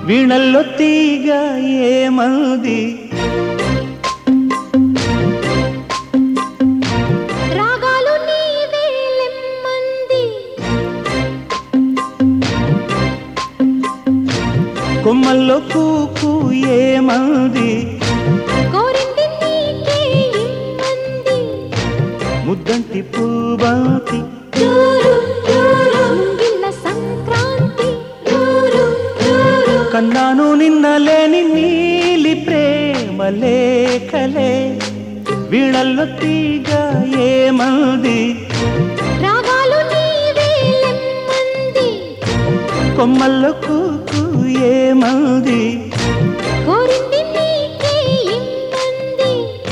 వీణల్లో తీగ ఏమది రాగాలు నీవే లెమ్మంది కొమ్మల్లో కూకు ఏమది కోరింది నీకే ఇమ్మంది ముద్దంటి పూబంతి రూరు రూరు ముంగిళ్ళ సంక్రాంతి రూరు రూరు కన్నాను నిన్న లేని నీలి ప్రేమ లేఖలే వీణల్లో తీగ ఏమది రాగాలు నీవే లెమ్మంది కొమ్మల్లో కూకు ఏమది కోరింది నీకే ఇమ్మంది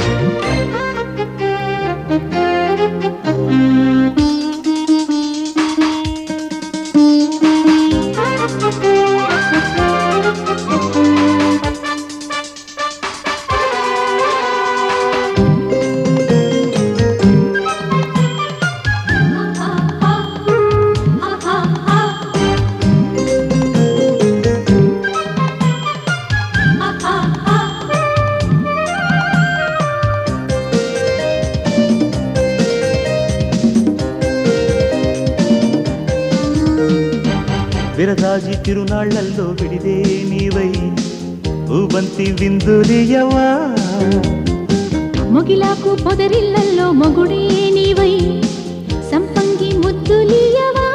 విరదాజి తిరునాళ్లల్లో విడిదే నీవై ఊబంతి విందులియవా మొగిలాకు పొదరిల్లల్లో మొగుడే నీవై సంపంగి ముద్దులియవా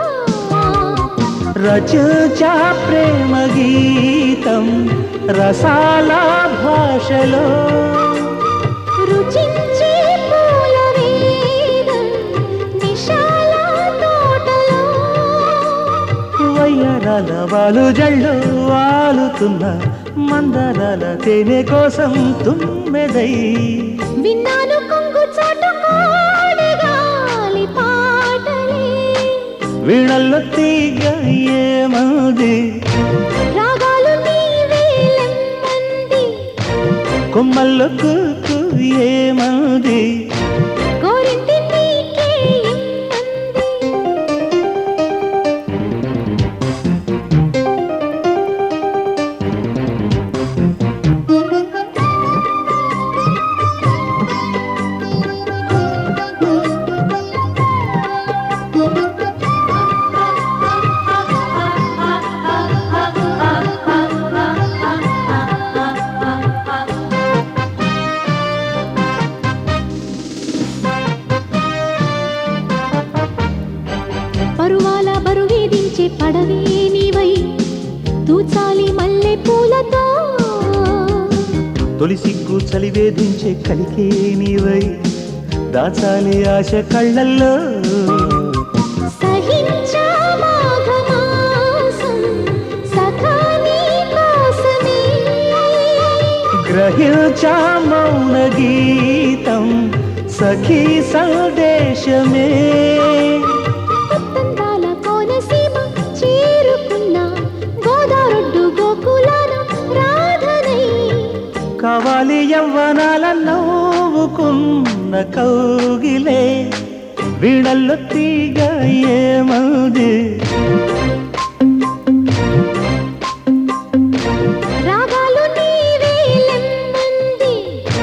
రచచా ప్రేమ గీతం రసాల భాషలో రుచించే పూల వేదం నిశాల తోటలో వయ్యరాల వాలు జళ్ళు వాలుతున్న మందరాల తేనె కోసం తుమ్మెదై విన్నాను కొంగు చాటు కోడి గాలి పాటలే వీణల్లో తీగ ఏమది రాగాలు నీవే లెమ్మంది కొమ్మల్లో కూకు ఏమది కోరింది నీకే ఇమ్మంది పరువాల బరువేదించే పడవే నీవై తూచాలి మల్లె పూలతో తొలి సిగ్గు చలివేధించే కలికే నీవై దాచాలి ఆశ కళ్ళల్లో సహించా మాఘమాసం సఖా నీ కోసమే గ్రహించా మౌన గీతం సఖీ సందేశమే కొత్తందాల కోనసీమ చేరుకున్న గోదారొడ్డు గోకులాన రాధనై కావాలి యవ్వనాల నవ్వుకున్న కౌగిలే వీణల్లో తీగ ఏమది రాగాలు నీవే లెమ్మంది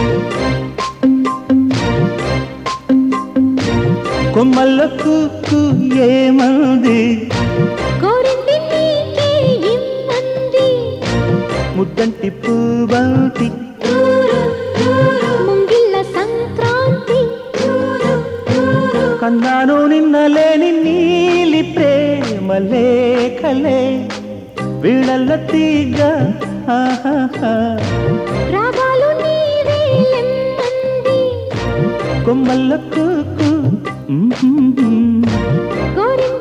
కొమ్మల్లో కూకు ఏమది కోరింది నీకే ఇమ్మంది ముద్దంటి పూబంతి ముంగిళ్ళ సంక్రాంతి కన్నాను నిన్న లేని నీలి ప్రేమ లేఖలే వీణల్ల తీగ ఆహాహా. రాగాలు నీవే లెమ్మంది కొమ్మల్ల కూకు కోరింది